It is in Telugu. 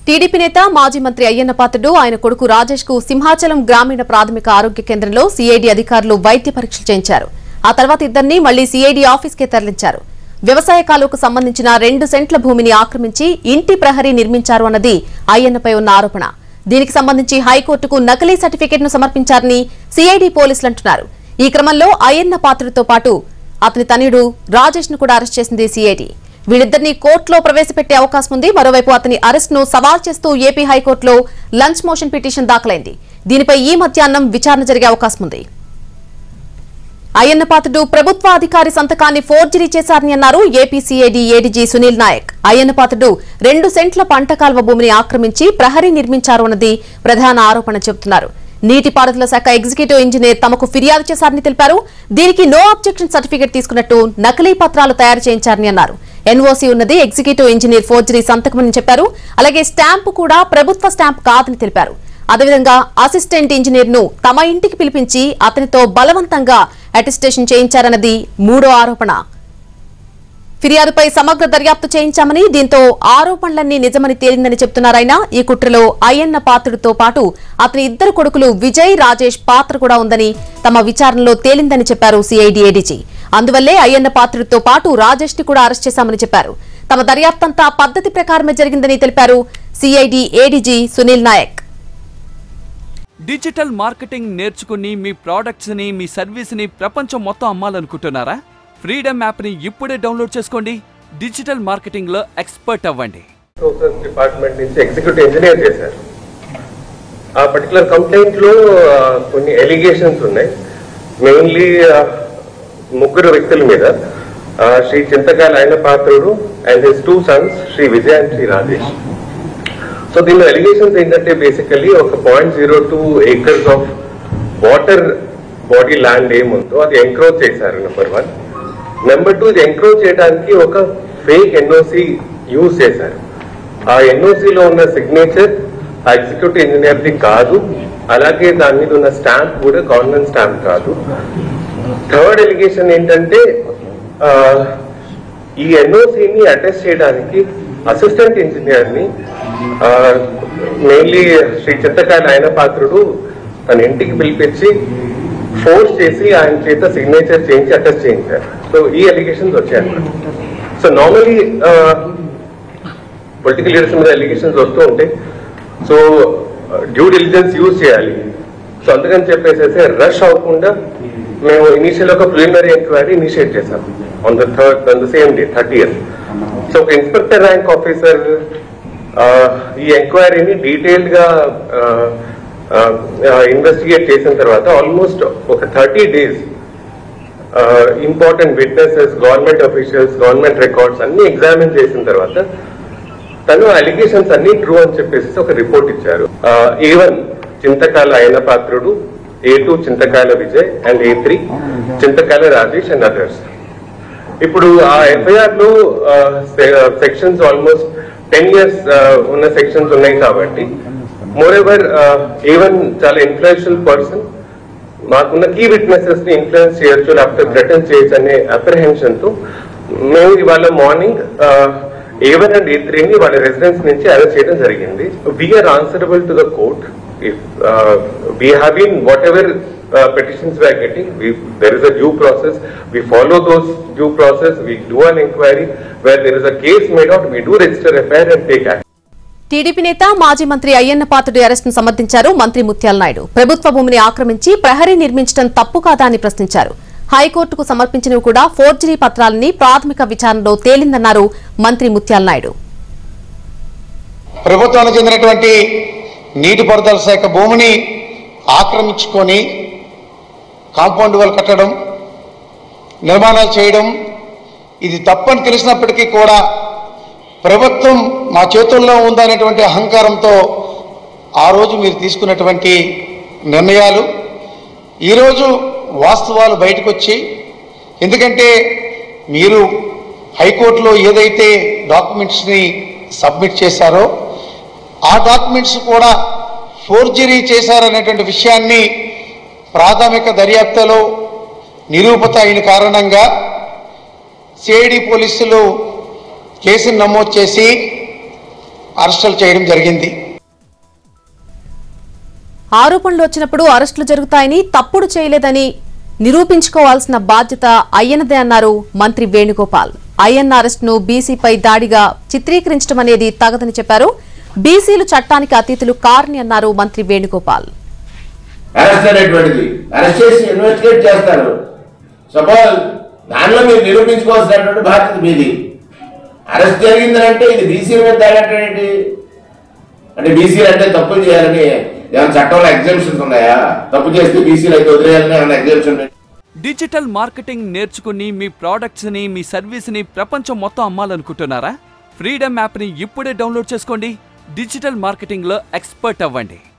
టీడీపీ నేత మాజీ మంత్రి అయ్యన్న పాత్రుడు ఆయన కొడుకు రాజేష్ కు సింహాచలం గ్రామీణ ప్రాథమిక ఆరోగ్య కేంద్రంలో సీఐడీ అధికారులు వైద్య పరీక్షలు చేయించారు ఆ తర్వాత ఇద్దరిని మళ్లీ సీఐడీ ఆఫీస్కే తరలించారు వ్యవసాయ కాలువకు సంబంధించిన రెండు సెంట్ల భూమిని ఆక్రమించి ఇంటి ప్రహరీ నిర్మించారు అన్నది అయ్యన్నపై ఉన్న ఆరోపణ దీనికి సంబంధించి హైకోర్టుకు నకిలీ సర్టిఫికెట్ ను సమర్పించారని సీఐడీ పోలీసులు అంటున్నారు ఈ క్రమంలో అయ్యన్న పాత్రుడితో పాటు అతని తనయుడు రాజేష్ ను కూడా అరెస్ట్ చేసింది సీఐడీ వీళ్ళిద్దరిని కోర్టులో ప్రవేశపెట్టే అవకాశం ఉంది మరోవైపు అతని అరెస్ట్ ను సవాల్ చేస్తూ ఏపీ హైకోర్టులో లంచ్ మోషన్ పిటిషన్ దాఖలైంది దీనిపై ఈ మధ్యాహ్నం విచారణ జరిగే అవకాశం ఉంది అయ్యన్న పాత్రుడు ప్రభుత్వ అధికారి సంతకాన్ని ఫోర్జరీ చేశారని అన్నారు AP CID ADG Sunil Nayak Ayyanna Patrudu రెండు సెంట్ల పంట కాల్వ భూమిని ఆక్రమించి ప్రహరీ నిర్మించారు అన్నది ప్రధాన ఆరోపణ చెబుతున్నారు నీటిపారుదల శాఖ ఎగ్జిక్యూటివ్ ఇంజనీర్ తమకు ఫిర్యాదు చేశారని తెలిపారు దీనికి నో అబ్జెక్షన్ సర్టిఫికెట్ తీసుకున్నట్టు నకిలీ పత్రాలు తయారు చేయించారని అన్నారు ఎన్ఓసీ ఉన్నది ఎగ్జిక్యూటివ్ ఇంజనీర్ ఫోర్జరీ సంతకమని చెప్పారు అలాగే స్టాంపు కూడా ప్రభుత్వ స్టాంప్ కాదని తెలిపారు అదేవిధంగా అసిస్టెంట్ ఇంజనీర్ ను తమ ఇంటికి పిలిపించి అతనితో బలవంతంగా అటెస్టేషన్ చేయించారన్నది మూడో ఆరోపణ ఫిర్యాదుపై సమగ్ర దర్యాప్తు చేయించామని దీంతో ఆరోపణలన్నీ నిజమని తేలిందని చెప్తున్నారాయన ఈ కుట్రలో అయ్యన్న పాత్రుడితో పాటు అతని ఇద్దరు కొడుకులు విజయ్ రాజేష్ పాత్ర కూడా ఉందని తమ విచారణలో తేలిందని చెప్పారు సిఐడి ఏడీజీ అందువల్లే అయ్యన్న పాత్రుడితో పాటు రాజేష్ ని కూడా అరెస్ట్ చేశామని చెప్పారు తమ దర్యాప్తంతా పద్ధతి ప్రకారమే జరిగిందని తెలిపారు CID ADG Sunil Nayak digital marketing నేర్చుకుని మీ ప్రోడక్ట్స్ని మీ సర్వీస్ని ప్రపంచం మొత్తం అమ్మాలనుకుంటున్నారా ఫ్రీడమ్ యాప్ని ఇప్పుడే డౌన్లోడ్ చేసుకోండి డిజిటల్ మార్కెటింగ్లో ఎక్స్పర్ట్ అవ్వండి రిసోర్సెస్ డిపార్ట్మెంట్ నుంచి ఎగ్జిక్యూటివ్ ఇంజనీర్ చేశారు ఆ పర్టికులర్ కంప్లైంట్ లో ఆ, కొన్ని ఎలిగేషన్స్ ఉన్నాయి మెయిన్లీ ముగ్గురు వ్యక్తుల మీద ఆ, శ్రీ చింతకాయల ఆయన Patrudu and his two sons Shri Vijay and Shri Rajesh so దీనిలో ఎలిగేషన్స్ ఏంటంటే బేసికల్లీ ఒక point zero two acres of water body land ఏముందో అది ఎంక్రోచ్ చేశారు నెంబర్ వన్ నెంబర్ టూ ఇది ఎంక్రోచ్ చేయడానికి ఒక ఫేక్ ఎన్ఓసి యూజ్ చేశారు ఆ NOC లో ఉన్న సిగ్నేచర్ ఆ ఎగ్జిక్యూటివ్ ఇంజనీర్ది కాదు అలాగే దాని మీద ఉన్న స్టాంప్ కూడా గవర్నమెంట్ స్టాంప్ కాదు థర్డ్ ఎలిగేషన్ ఏంటంటే ఆ, ఈ ఎన్ఓసిని అటెస్ట్ చేయడానికి అసిస్టెంట్ ఇంజనీర్ ని మెయిన్లీ శ్రీ చిత్తకాయల ఆయన పాత్రుడు తన ఇంటికి పిలిపించి ఫోర్స్ చేసి ఆయన చేత సిగ్నేచర్ చేయించి అటెస్ట్ చేయించారు సో ఈ ఎలిగేషన్స్ వచ్చాయన్నమాట సో నార్మలీ పొలిటికల్ లీడర్స్ మీద ఎలిగేషన్స్ వస్తూ ఉంటాయి సో డ్యూ డిలిజెన్స్ యూజ్ చేయాలి సో అందుకని చెప్పేసి రష్ అవ్వకుండా మేము ఇనిషియల్ ఒక ప్రిలిమినరీ ఎంక్వైరీ ఇనిషియేట్ చేశాం on the third on the same day thirty year so ఒక ఇన్స్పెక్టర్ ర్యాంక్ ఆఫీసర్ ఈ ఎంక్వైరీని డీటెయిల్డ్ గా ఇన్వెస్టిగేట్ చేసిన తర్వాత ఆల్మోస్ట్ ఒక thirty days important witnesses government officials government records అన్ని ఎగ్జామిన్ చేసిన తర్వాత తను అలిగేషన్స్ అన్ని ట్రూ అని చెప్పేసి ఒక రిపోర్ట్ ఇచ్చారు ఏ వన్ చింతకాల అయిన Patrudu A two Chintakayala Vijay and A three Chintakayala Rajesh and others ఇప్పుడు ఆ ఎఫ్ఐఆర్ లో సెక్షన్స్ ఆల్మోస్ట్ టెన్ ఇయర్స్ ఉన్న సెక్షన్స్ ఉన్నాయి కాబట్టి మోర్ ఎవర్ ఈవెన్ చాలా ఇన్ఫ్లుయెన్షియల్ పర్సన్ మాకున్న కీ విట్నెసెస్ ని ఇన్ఫ్లుయెన్స్ చేయొచ్చు లేకపోతే థ్రెటన్ చేయొచ్చు అనే అప్రహెన్షన్ తో మేము ఇవాళ మార్నింగ్ ఏవన్ అండ్ ఏ త్రీని వాళ్ళ రెసిడెన్స్ నుంచి అరెస్ట్ చేయడం జరిగింది we're answerable to the court if we have been whatever petitions we are getting we there is a due process we follow those due process we do an inquiry where there is a case made out we do register FIR and take action TDP నేత మాజీ మంత్రి అయ్యన్న పాత్రుడి అరెస్టును సమర్థించారు మంత్రి ముత్యాల నాయుడు ప్రభుత్వ భూమిని ఆక్రమించి ప్రహరీ నిర్మించడం తప్పు కాదా అని ప్రశ్నించారు హైకోర్టుకు సమర్పించినవి కూడా ఫోర్జరీ పత్రాలని ప్రాథమిక విచారణలో తేలిందన్నారు మంత్రి ముత్యాల నాయుడు ప్రభుత్వానికి చెందినటువంటి నీటిపారుదల శాఖ భూమిని ఆక్రమించుకొని కాంపౌండ్ వాల్ కట్టడం నిర్మాణాలు చేయడం ఇది తప్పని తెలిసినప్పటికీ కూడా ప్రభుత్వం మా చేతుల్లో ఉందనేటువంటి అహంకారంతో ఆ రోజు మీరు తీసుకున్నటువంటి నిర్ణయాలు ఈరోజు వాస్తవాలు బయటకు వచ్చి ఎందుకంటే మీరు హైకోర్టులో ఏదైతే డాక్యుమెంట్స్ని సబ్మిట్ చేశారో ఆ డాక్యుమెంట్స్ కూడా ఫోర్జరీ చేశారనేటువంటి విషయాన్ని ప్రాథమిక దర్యాప్తులో నిరూపత అయిన కారణంగా సిఐడి పోలీసులు కేసును నమోదు చేసి అరెస్టులు చేయడం జరిగింది ఆరోపణలు వచ్చినప్పుడు అరెస్టులు జరుగుతాయని తప్పుడు చేయలేదని నిరూపించుకోవాల్సిన బాధ్యత అయ్యనదే అన్నారు మంత్రి వేణుగోపాల్ అయ్యన్న అరెస్టును బీసీపై దాడిగా చిత్రీకరించడం అనేది తగదని చెప్పారు బీసీలు చట్టానికి అతీతులు కారని అన్నారు మంత్రి వేణుగోపాల్ అరెస్ట్ అనేటువంటిది అరెస్ట్ చేసి ఇన్వెస్టిగేట్ చేస్తారు సపోజ్ దానిలో మీరు నిరూపించుకోవాల్సినటువంటి బాధ్యత మీది అరెస్ట్ జరిగిందంటే ఇది బీసీ మీద దాడంటే ఏంటి అంటే బీసీలు అంటే తప్పులు చేయాలని ఏమైనా చట్టంలో ఎగ్జామ్షన్స్ ఉన్నాయా తప్పు చేస్తే బీసీలు అయితే వదిలేయాలని ఏమైనా ఎగ్జామ్షన్ డిజిటల్ మార్కెటింగ్ నేర్చుకుని మీ ప్రోడక్ట్స్ ని మీ సర్వీస్ ని ప్రపంచం మొత్తం అమ్మాలనుకుంటున్నారా ఫ్రీడమ్ యాప్ ని ఇప్పుడే డౌన్లోడ్ చేసుకోండి డిజిటల్ మార్కెటింగ్ లో ఎక్స్పర్ట్ అవ్వండి